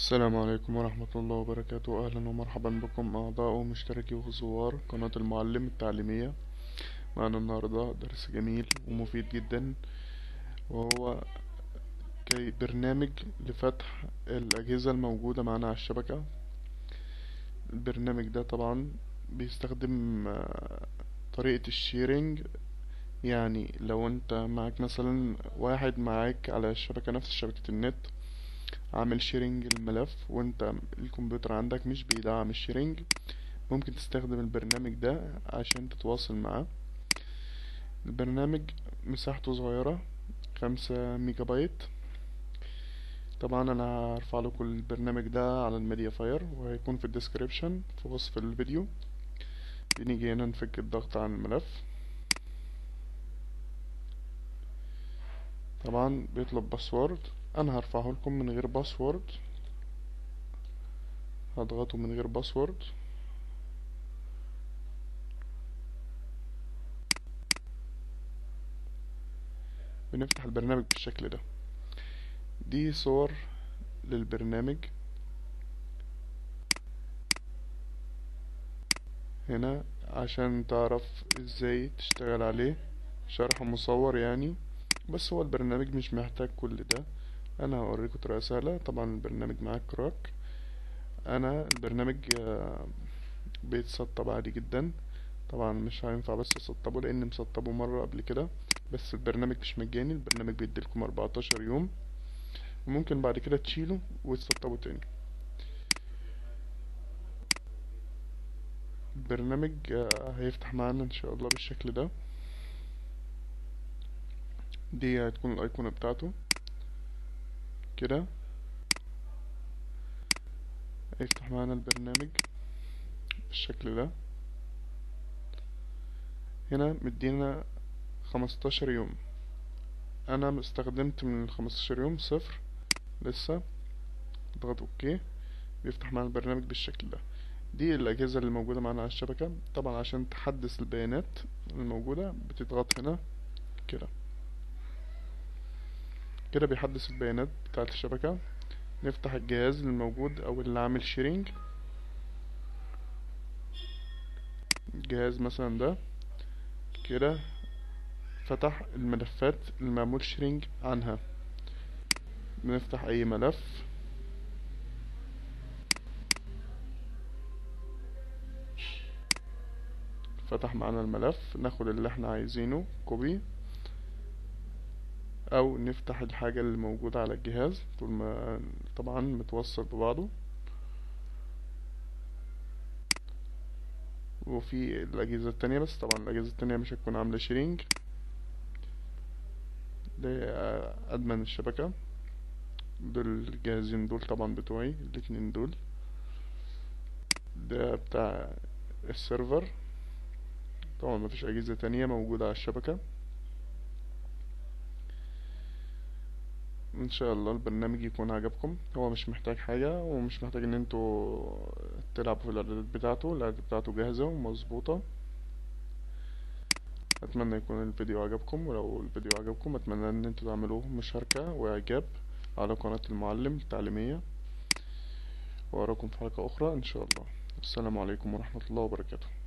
السلام عليكم ورحمة الله وبركاته أهلا ومرحبا بكم أعضاء ومشتركي وزوار قناة المعلم التعليمية معنا النهاردة درس جميل ومفيد جدا وهو كي برنامج لفتح الأجهزة الموجودة معنا على الشبكة البرنامج ده طبعا بيستخدم آه، طريقة الشيرنج يعني لو انت معك مثلا واحد معاك على الشبكة نفس شبكة النت عامل شيرنج الملف وانت الكمبيوتر عندك مش بيدعم الشيرنج ممكن تستخدم البرنامج ده عشان تتواصل معاه البرنامج مساحته صغيرة خمسة ميجا بايت طبعا انا هرفع لكم البرنامج ده على الميديا فاير وهيكون في الديسكريبشن في وصف الفيديو بنيجي هنا نفك الضغط عن الملف طبعا بيطلب باسورد انا هرفعه لكم من غير باسورد هضغطه من غير باسورد بنفتح البرنامج بالشكل ده دي صور للبرنامج هنا عشان تعرف ازاي تشتغل عليه شرح مصور يعني بس هو البرنامج مش محتاج كل ده انا هوريكم طريقه سهله طبعا البرنامج معاك كراك انا البرنامج آه، بيتسطب عادي جدا طبعا مش هينفع بس اسطبه لان مسطبه مره قبل كده بس البرنامج مش مجاني البرنامج بيديلكم 14 يوم وممكن بعد كده تشيله وتسطبه تاني البرنامج آه، هيفتح معانا ان شاء الله بالشكل ده دي هتكون الايقونة بتاعته كده هيفتح معانا البرنامج بالشكل ده هنا مدينا خمستاشر يوم انا استخدمت من الخمستاشر يوم صفر لسه اضغط اوكي بيفتح معانا البرنامج بالشكل ده دي الاجهزه اللي موجوده معانا على الشبكه طبعا عشان تحدث البيانات الموجوده بتضغط هنا كده كده بيحدث البيانات بتاعة الشبكة نفتح الجهاز الموجود او اللي عامل شيرينج الجهاز مثلا ده كده فتح الملفات المعمول شيرينج عنها بنفتح اي ملف فتح معانا الملف ناخد اللي احنا عايزينه كوبي او نفتح الحاجة اللي موجودة على الجهاز طول ما طبعا متوصل ببعضه وفي الأجهزة التانية بس طبعا الأجهزة التانية مش هتكون عاملة شيرينج ده أدمن الشبكة دول الجهازين دول طبعا بتوعي الاتنين دول ده بتاع السيرفر طبعا مفيش أجهزة تانية موجودة على الشبكة ان شاء الله البرنامج يكون عجبكم هو مش محتاج حاجة ومش محتاج ان انتوا تلعبوا في الاعدادات بتاعته الاعدادات بتاعته جاهزة ومظبوطة اتمنى يكون الفيديو عجبكم ولو الفيديو عجبكم اتمنى ان انتوا تعملوه مشاركة واعجاب على قناة المعلم التعليمية واراكم في حلقة اخرى ان شاء الله السلام عليكم ورحمة الله وبركاته